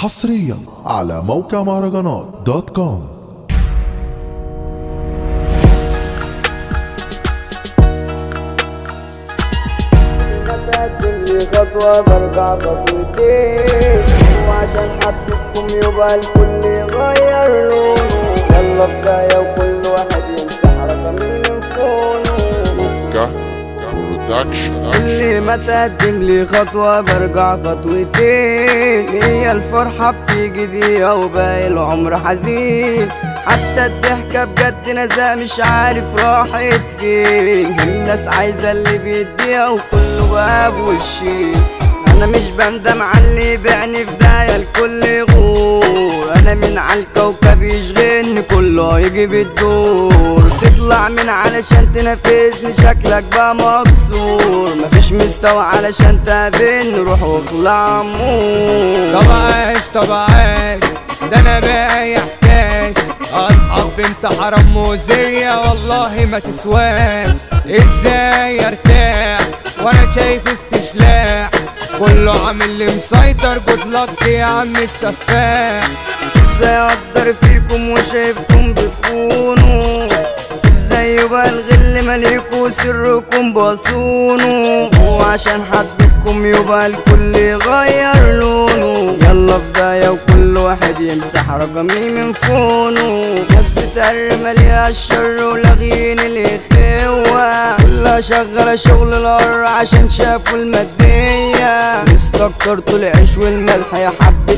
حصريا على موقع مهرجانات دوت كوم بقدم لي خطوة برجع خطوتين وعشان حبيتكم يبقى الكل يغير لونه يلا بداية وكل واحد يمسح رقمي من فونه برودكشن كل ما تقدم لي خطوة برجع خطوتين هي الفرحة بتيجي دقيقة وباقي العمر حزين حتى الضحكة بجد نزاهة مش عارف راحت فين الناس عايزة اللي بيديها وكله بقى بوشي انا مش بندم على اللي بيعني في داية الكل يغور انا من على الكوكب يشغلني كله يجي بالدور تطلع من علشان تنافسني شكلك بقى مكسور مفيش مستوى علشان تقابلني روح واخلع عمور طب عايش طب عايش ده انا باقي حكاية اصحاب بنت حرام موزية والله ما تسواش ازاي ارتاح وانا شايف استشلاح كله عامل لي مسيطر جود لك يا عم السفاح ازاي اقدر فيكم وشايفكم بتخونوا ازاي يبقى الغل مليكوا سركم بصونوا وعشان حبيتكم يبقى الكل يغير لونه يلا بداية وكل واحد يمسح رقمي من فونه ناس بتقرب مليها الشر ولاغين الاخوة كلها شغالة شغل القر عشان شافوا المادية استكترتوا العيش والملح يا حبة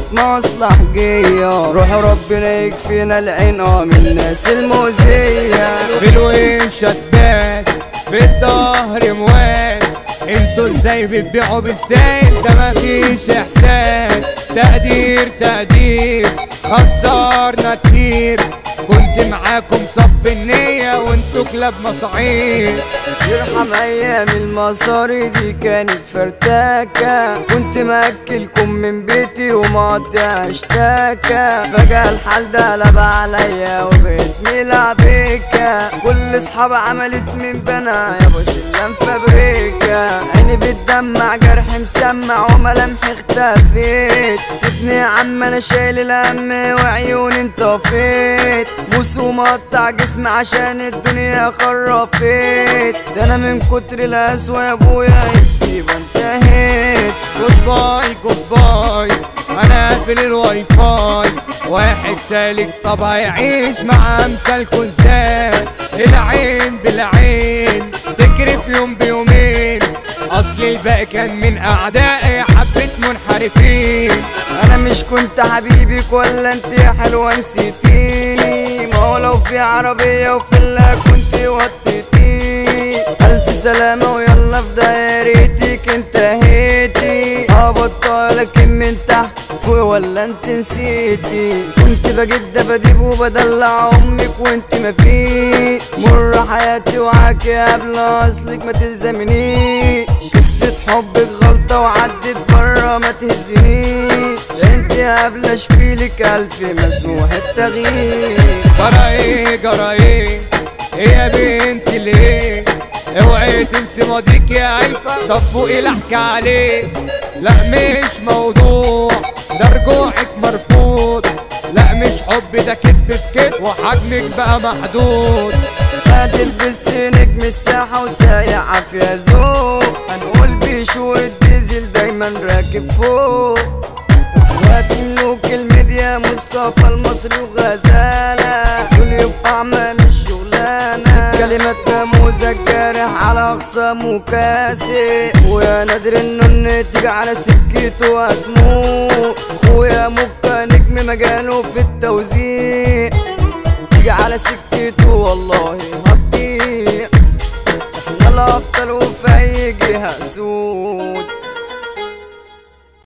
مصلحجية روحوا ربنا يكفينا العين اه من الناس المؤذية في الوش شداد في الظهر موال انتوا ازاي بتبيعوا بالسائل ده مفيش احساس تقدير تقدير خسرنا كتير كنت معاكم صف النية وانتوا كلاب مصاعير يرحم ايام المصاري دي كانت فرتاكة كنت مأكلكم من بيتي ومقضيها اشتاكة فجأة الحال ده قلب عليا وبقيت ملعبكة كل اصحاب عملت من بنا يا بوشلان فابريكا عيني بتدمع جرح مسمع وملامحي اختفيت سيبني يا عم انا شايل الهم وعيوني انطفيت بوس ومقطع جسمي عشان الدنيا خرفت ده انا من كتر القسوة يا ابويا يبقى انتهيت جود باي جود باي انا قافل الواي فاي واحد سالك طب هيعيش مع امثالكوا ازاي العين بالعين تجري في يوم بيومين اصل الباقي كان من اعدائي حبة منحرفين انا مش كنت حبيبك ولا انت يا حلوة نسيتيني ما هو لو في عربية وفي الله كنت وطيتيني الف سلامة ويلا في دايرتك انتهيتي هبطة لكن من تحت فوق ولا انت نسيتي كنت بجيب دباديب وبدلع امك وانت مفيش مر حياتي وعاكي قبل اصلك ما تلزمنيش قصة حبك غلطة وعدت برا ما تهزنيش انت قبل اشفيلك الف مسموح التغيير جرى ايه جرى ايه ايه يا بنتي ليه اوعي تنسي ماضيك يا عيفة طب فوقي لحكي عليه لا مش موضوع ده رجوعك مرفوض لا مش حب ده كدب في كدب وحجمك بقى محدود هتلبس نجم الساحة وسايق عافية ذوق هنقول بيشو الديزل دايما راكب فوق دلوقتي ملوك الميديا مصطفى المصري وغزالة دول يبقى عمال الشغلانة كلمات نموذج جارح على أقسام وكاسي ويا نادر إنه تيجي على سكته هتموت خويا مكة نجم مجاله في التوزيع تيجي على سكته والله هتضيع احنا الابطال وفي اي جهه سود